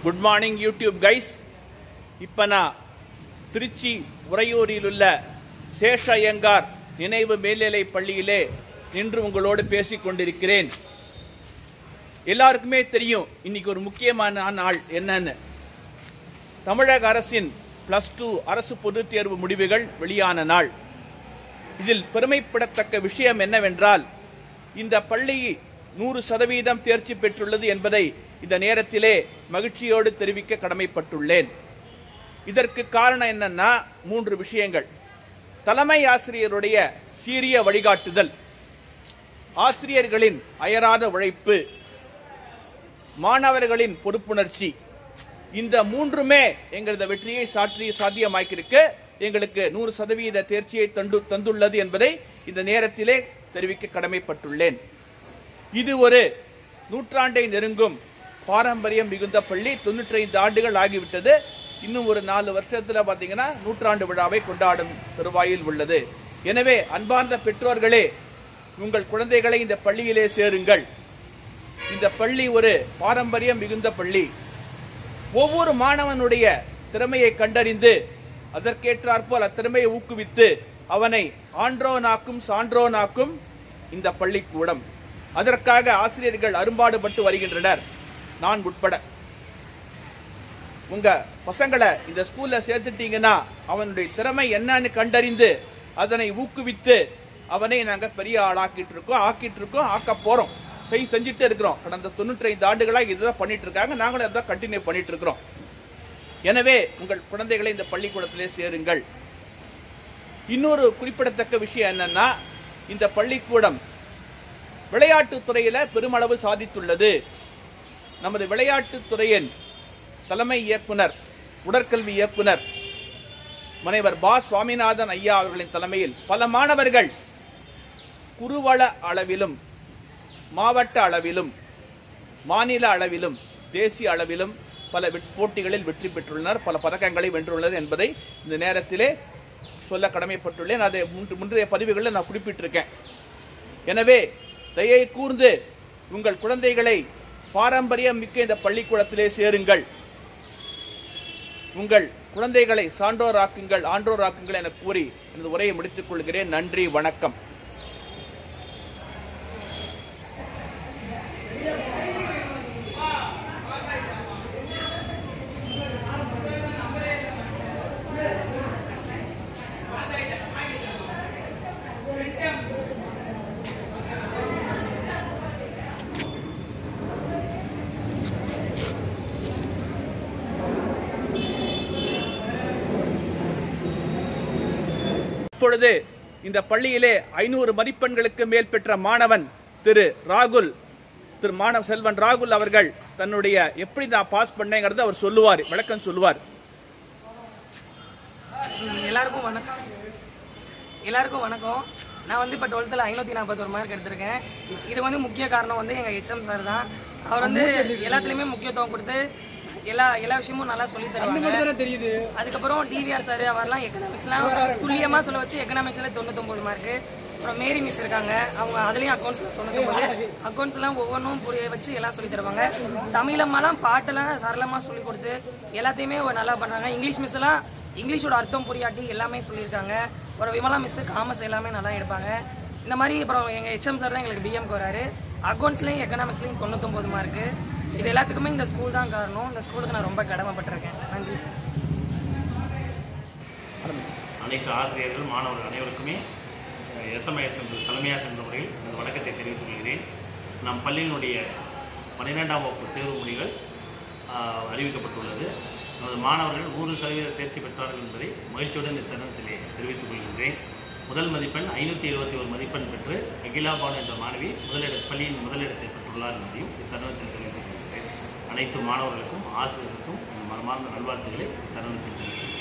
good morning YouTube guys இப்போ நான் திருச்சி உறையூரில் உள்ள சேஷ ஐயங்கார் நினைவு மேல்நிலை பள்ளியிலே நின்று உங்களோடு பேசிக் கொண்டிருக்கிறேன் எல்லாருக்குமே தெரியும் இன்னைக்கு ஒரு முக்கியமான நாள் என்னன்னு தமிழக அரசின் பிளஸ் டூ அரசு பொதுத் தேர்வு முடிவுகள் வெளியான நாள் இதில் பெருமைப்படத்தக்க விஷயம் என்னவென்றால் இந்த பள்ளி நூறு சதவீதம் தேர்ச்சி பெற்றுள்ளது என்பதை இந்த நேரத்திலே மகிழ்ச்சியோடு தெரிவிக்க கடமைப்பட்டுள்ளேன் இதற்கு காரணம் என்னன்னா மூன்று விஷயங்கள் தலைமை ஆசிரியருடைய சீரிய வழிகாட்டுதல் ஆசிரியர்களின் அயராத உழைப்பு மாணவர்களின் பொறுப்புணர்ச்சி இந்த மூன்றுமே எங்களது வெற்றியை சாற்றி சாத்தியமாக்கியிருக்கு எங்களுக்கு நூறு சதவீத தேர்ச்சியை தந்து தந்துள்ளது என்பதை இந்த நேரத்திலே தெரிவிக்க கடமைப்பட்டுள்ளேன் இது ஒரு நூற்றாண்டை நெருங்கும் பாரம்பரியம் மிகுந்த பள்ளி தொண்ணூற்றி ஐந்து ஆண்டுகள் ஆகிவிட்டது இன்னும் ஒரு நாலு வருஷத்துல பாத்தீங்கன்னா நூற்றாண்டு விழாவை கொண்டாடும் தருவாயில் உள்ளது எனவே அன்பார்ந்த பெற்றோர்களே உங்கள் குழந்தைகளை இந்த பள்ளியிலே சேருங்கள் இந்த பள்ளி ஒரு பாரம்பரியம் மிகுந்த பள்ளி ஒவ்வொரு மாணவனுடைய திறமையை கண்டறிந்து அதற்கேற்றாற்போல் அத்திறமையை ஊக்குவித்து அவனை ஆன்றோனாக்கும் சான்றோனாக்கும் இந்த பள்ளிக்கூடம் அதற்காக ஆசிரியர்கள் அரும்பாடுபட்டு வருகின்றனர் நான் உட்பட உங்க பசங்களை இந்த ஸ்கூல்ல சேர்த்துட்டீங்கன்னா அவனுடைய திறமை என்னன்னு கண்டறிந்து அதனை ஊக்குவித்து அவனை நாங்க பெரிய ஆளாக்கிட்டு இருக்கோம் ஆக்கிட்டு இருக்கோம் ஆக்க போறோம் செய் செஞ்சுட்டு இருக்கிறோம் கடந்த தொண்ணூற்றி ஐந்து ஆண்டுகளாக இதுதான் பண்ணிட்டு இருக்காங்க நாங்களும் அதான் கண்டினியூ பண்ணிட்டு இருக்கிறோம் எனவே உங்கள் குழந்தைகளை இந்த பள்ளிக்கூடத்திலே சேருங்கள் இன்னொரு குறிப்பிடத்தக்க விஷயம் என்னன்னா இந்த பள்ளிக்கூடம் விளையாட்டுத் துறையில பெருமளவு சாதித்துள்ளது நமது விளையாட்டுத் துறையின் தலைமை இயக்குனர் உடற்கல்வி இயக்குனர் முனைவர் பா சுவாமிநாதன் ஐயா அவர்களின் தலைமையில் பல மாணவர்கள் குறுவள அளவிலும் மாவட்ட அளவிலும் மாநில அளவிலும் தேசிய அளவிலும் பல வெட்- போட்டிகளில் வெற்றி பெற்றுள்ளனர் பல பதக்கங்களை வென்றுள்ளனர் என்பதை இந்த நேரத்திலே சொல்ல கடமைப்பட்டுள்ளேன் அதை முன்று- முந்தைய பதிவுகளில் நான் குறிப்பிட்டிருக்கேன் எனவே தயை கூர்ந்து உங்கள் குழந்தைகளை பாரம்பரியம் மிக்க இந்த பள்ளிக்கூடத்திலே சேருங்கள் உங்கள் குழந்தைகளை சான்றோராக்குங்கள் ஆன்றோராக்குங்கள் என கூறி எனது உரையை முடித்துக் கொள்கிறேன் நன்றி வணக்கம் இப்பொழுது இந்த பள்ளியிலே ஐநூறு மதிப்பெண்களுக்கு மேல் பெற்ற மாணவன் திரு ராகுல் திரு மாணவ செல்வன் ராகுல் அவர்கள் தன்னுடைய எப்படி நான் பாஸ் பண்ணேங்கிறத அவர் சொல்லுவார் விளக்கம் சொல்லுவார் ம், எல்லாருக்கும் வணக்கம் எல்லாருக்கும் வணக்கம் நான் வந்து இப்போ டுவெல்த்தில் ஐநூற்றி நாற்பத்தொரு மார்க் எடுத்திருக்கேன் இது வந்து முக்கிய காரணம் வந்து எங்கள் ஹெச்எம் சார் தான் அவர் வந்து எல்லாத்துலேயுமே முக்கியத்துவம் கொடுத்து எல்லா எல்லா விஷயமும் நல்லா சொல்லி தருவாங்க தெரியுது அதுக்கப்புறம் டிவிஆர் சார் அவர்லாம் எக்கனாமிக்ஸ்லாம் துல்லியமாக சொல்ல வச்சு எக்கனாமிக்ஸில் தொண்ணூத்தொம்பது மார்க்கு அப்புறம் மேரி மிஸ் இருக்காங்க அவங்க அதுலேயும் அக்கௌண்ட்ஸில் தொண்ணூத்தொம்பது அக்கௌண்ட்ஸ்லாம் ஒவ்வொன்றும் புரிய வச்சு எல்லாம் சொல்லி தருவாங்க தமிழம்மாலாம் பாட்டெல்லாம் சரளமாக சொல்லி கொடுத்து எல்லாத்தையுமே ஒரு நல்லா பண்ணுறாங்க இங்கிலீஷ் மிஸ் எல்லாம் இங்கிலீஷோட அர்த்தம் புரியாட்டி எல்லாமே சொல்லியிருக்காங்க அப்புறம் விமலா மிஸ் காமர்ஸ் எல்லாமே நல்லா எடுப்பாங்க இந்த மாதிரி அப்புறம் எங்கள் ஹெச்எம் சார் தான் எங்களுக்கு பிஎம்க்கு வராரு அக்கௌண்ட்ஸ்லையும் எக்கனாமிக்ஸ்லையும் தொண்ணூத்தொம்பது மார்க்கு இது எல்லாத்துக்குமே இந்த ஸ்கூல் தான் காரணம் இந்த ஸ்கூலுக்கு நான் ரொம்ப கடமைப்பட்டிருக்கேன் நன்றி சார் அனைத்து ஆசிரியர்கள் மாணவர்கள் அனைவருக்குமே எஸ்எம்ஐஎஸ் என்ற தலைமையாக என்ற முறையில் எனது வணக்கத்தை தெரிவித்துக் கொள்கிறேன் நம் பள்ளியினுடைய பன்னிரெண்டாம் வகுப்பு தேர்வு முடிவுகள் ஆஹ், அறிவிக்கப்பட்டுள்ளது நமது மாணவர்கள் நூறு சதவீத தேர்ச்சி பெற்றார்கள் என்பதை மகிழ்ச்சியுடன் இந்த தருணத்திலே தெரிவித்துக் கொள்கின்றேன் முதல் மதிப்பெண் ஐநூற்றி எழுபத்தி ஒரு மதிப்பெண் பெற்று சகிலா பானு என்ற மாணவி முதலிட பள்ளியின் முதலிடத்தை பெற்றுள்ளார் என்பதையும் இத்தருணத்தில் தெரிவித்துக் கொள்கிறேன் அனைத்து மாணவர்களுக்கும் ஆசிரியர்களுக்கும் என் மனமார்ந்த நல்வாழ்த்துக்களை இத்தருணத்தில் தெரிவித்துக் கொள்கிறேன்